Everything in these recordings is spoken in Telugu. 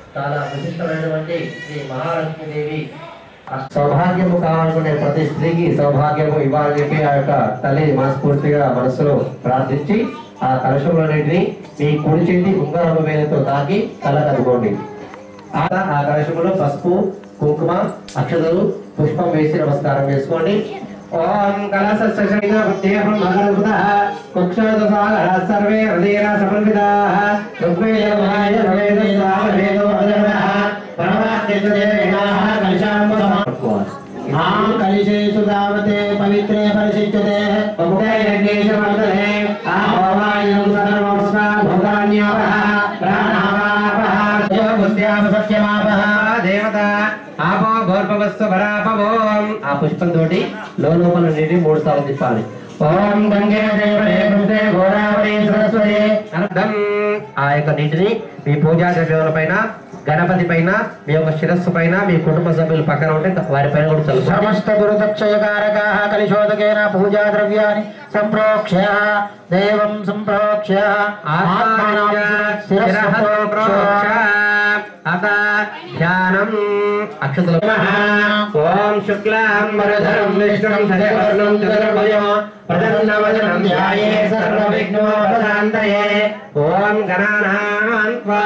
చాలా విశిష్టమైనటువంటి శ్రీ మహాలక్ష్మీదేవి సౌభాగ్యము కావాలనుకునే ప్రతి స్త్రీకి సౌభాగ్యము ఇవ్వాలని చెప్పి ఆ యొక్క తల్లి మనస్ఫూర్తిగా మనసులో ప్రార్థించి ఆ కలశంలోనిటిని మీ కుడి చేతి ఉంగరము వేలతో తాకి కళ్ళకదుకోండి ఆ ఆ కలశములో పసుపు కుంకుమ అక్షతలు పుష్పం వేసి నమస్కారం చేసుకోండి ఓం కలశేహం మగరుత కుక్షోద సాగర సర్వే హృదయన సమన్వితా ఋగ్వేదమాయ వేద వేదో అజరః పరమాత్మేనాః కలశాంబ సమర్పయామి ఆం కలిశేషు తావతే పవిత్రే పరిశిష్యతే బహుదే యజ్ఞేషు వర్ధనే ఆహోవాయం సర్వస్వ భూతాన్యాపః ప్రాణావాపః యోగస్యాప సత్యమాపః దేవత ఆపో భోర్భవస్వ భరాపవోం ఆ పుష్పం తోటి లోపల నీటి మూడు సార్లు తిప్పాలి ఓం గంగే దేవే కృతే గోదావరి సరస్వతి అర్థం ఆ యొక్క నీటిని మీ పూజా ద్రవ్యముల పైన గణపతి పైన మీ యొక్క శిరస్సు పైన మీ కుటుంబ సభ్యులు పక్కన ఉంటే వారి పైన కూడా చల్లుకోండి సమస్త గురుదక్షయకారకాः కలిశోదకేన పూజా ద్రవ్యాన్ని సంప్రోక్ష్య దేవం సంప్రోక్ష్య ఆత్మానం శిరః సంప్రోక్ష్య అత ధ్యానం అక్షతలు ఓం శుక్లాం వరధరం విష్ణుం శశివర్ణం చతుర్భుజం ప్రసన్నవదనం ధ్యాయే సర్వవిఘ్నోపశాంతయే ఓం గణానాం త్వా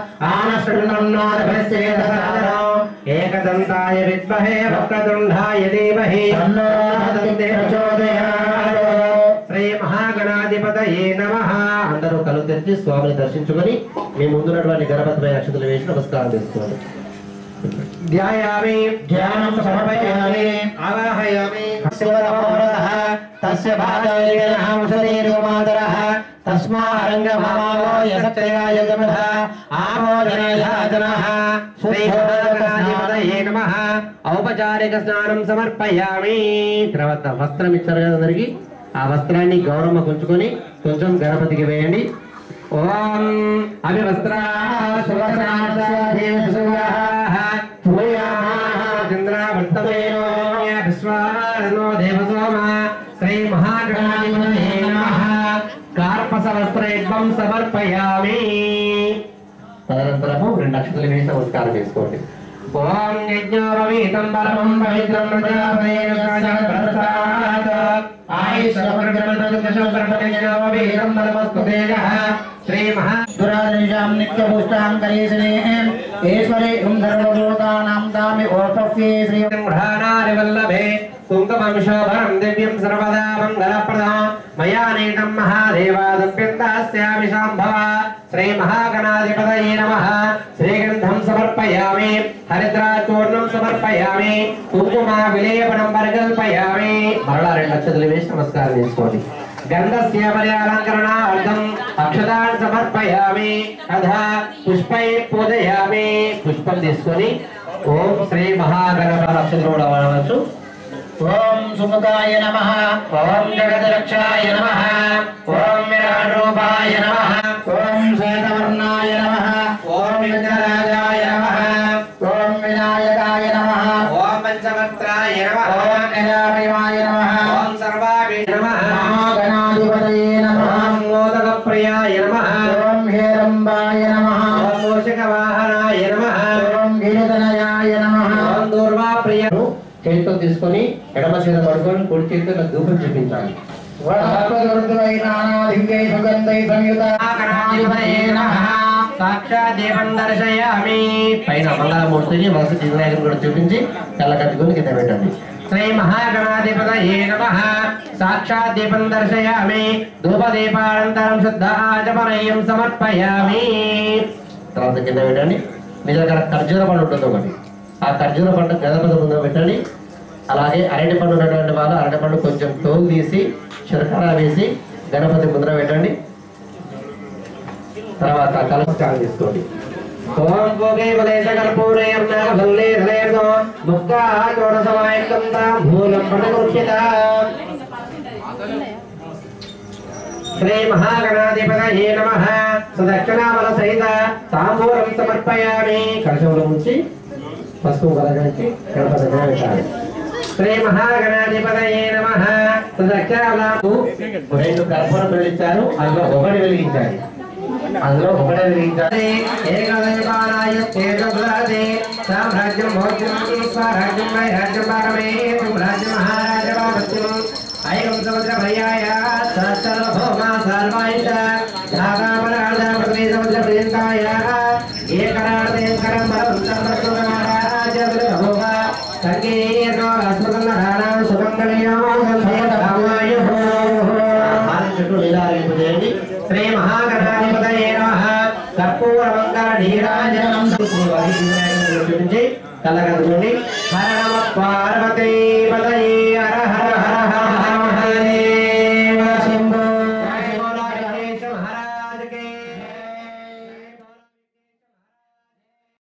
ఆనశృణ్ణోదభస్యేదసాదనో ఏకదంతాయ విద్మహే వక్రతుండాయ ధీమహి తన్నో దంతే ప్రచోదయాత్. శ్రీ మహాగణాధిపతయే నమః అందరూ కలు తెరిచి స్వామిని దర్శించుకొని మీ ముందున్నటువంటి గణపతిపై నక్షత్రాలు వేసి నమస్కారం చేసుకోండి ధ్యాయామి ధ్యానం సమర్పయామి ఆవాహయామి శివతమోరసః తస్య భాగైర్గణాంశదీర్ఘమాతరः తస్మారంగమావో యసత్రయాయ జమధ ఆమోదనయాజనः శ్రీ మహాగణాధిపతయే నమః ఔపచారిక స్నానం సమర్పయామి తర్వాత వస్త్రం ఇచ్చారు కదా అందరికి ఆ వస్త్రాన్ని గౌరవ ఉంచుకొని కొంచెం గణపతికి వేయండి ఓం అభివస్త్రా విశ్వానో దేవసోమ శ్రీ మహాగణాధిపతయే నమః కార్పస వస్త్రేత్వం సమర్పయామి తదనంతరము రెండు అక్షతలు వేసి నమస్కారం చేసుకోండి ఓం యజ్ఞోపవీతం పరమం పవిత్రం ప్రజాపతేన ప్రసాదాత్ ఆయుష్యపరమపవిత్రం పరమస్తుతేజః శ్రీ మహా దురాదృశాం నిత్యపుష్టాం కరీశనే ఈశ్వరే ఇం సర్వభూతానాం తామి ఓపఫ్యే శ్రీ వల్లభే కుంకుమం శోభనం దివ్యం సర్వదా మంగళప్రదం మయా నీతం మహాదేవాదప్యంతాస్యామి శాంభవ శ్రీ మహాగణాధిపతయే నమః శ్రీగంధం సమర్పయామి హరిద్రాచూర్ణం సమర్పయామి కుంకుమ విలేపనం పరికల్పయామి మరలా రెండు లక్షలు వేసి నమస్కారం చేసుకోండి గంధస్య పర్యాలంకరణార్థం అక్షతాన్ సమర్పయామి అథ పుష్పై పూజయామి పుష్పం తీసుకొని ఓం శ్రీ మహాగణప అక్షతలు కూడా వాడవచ్చు ఓం సుముఖాయ నమః ఓం జగద్రక్షాయ నమః ఓం విరాట్ రూపాయ నమః ఓం శ్వేతవర్ణాయ నమః ఓం విఘ్నరాజాయ నమః ఓం వినాయకాయ నమః ఓం పంచవక్త్రాయ నమః ఓం నిరామయాయ నమః ఓం సర్వాభి నమః మహాగణాధిపతయే నమః ఓం మోదక ప్రియాయ నమః ఓం హేరంబాయ నమః ఓం మూషిక వాహనాయ నమః ఓం గిరిధనయాయ నమః ఓం దూర్వా ప్రియ చేతితో తీసుకొని ఎడమ చేత పడుకొని కుడి చేతితో ఇలా ధూపం చూపించాలి వరదృద్వైనానాదివ్యై సుగంధై సంయుత మహాగణాధిపతయే నమః సాక్షాత్ దేవం దర్శయామి పైన మంగళమూర్తిని వలస వినాయకుని కూడా చూపించి కళ్ళ కట్టుకొని కింద పెట్టండి శ్రీ మహాగణాధిపతయే నమః సాక్షాత్ దీపం దర్శయామి ధూపదీపానంతరం శుద్ధ ఆచమనీయం సమర్పయామి తర్వాత కింద పెట్టండి మీ దగ్గర ఖర్జూర పండు ఉంటుంది ఒకటి ఆ ఖర్జూర పండు గణపతి ముందు పెట్టండి అలాగే అరటి పండు ఉన్నటువంటి వాళ్ళు అరటి పండు కొంచెం తోలు తీసి శర్కర వేసి గణపతి ముందర పెట్టండి తర్వాత కలస్కారం తీసుకోండి ఓం గోగే వదేశ కర్పూరే అన్నాభల్లే ధలేర్దో ముక్కా చోడ సమాయకం తాంబూలం పటకృష్యత శ్రీ మహాగణాధిపతయే నమః సుదక్షిణామల సహిత తాంబూలం సమర్పయామి కలశంలో ఉంచి పసుపు కలగలిచి గణపతి దగ్గర పెట్టాలి శ్రీ మహాగణాధిపతయే నమః సుదక్షిణామలకు రెండు కర్పూరం వెలిగించారు అందులో ఒకటి వెలిగించాలి అందులో ఒకటే విధించాలి ఏకదైవానాయ తేజోభ్రాతే సామ్రాజ్యం భోజ్యం స్వరాజ్యం వైరాజ్యం పారమే రాజ్యం మహారాజ బాబత్యం ఐకం సముద్ర పర్యాయ సర్వభౌమ సర్వాయుష ధాగాపరాధ పృథ్వీ సముద్ర పర్యంతాయ ఏకరార్థే కరం బలం సర్వస్వరాజ భోగ సంగీతో అస్మదన్న ధారాం సుమంగళయో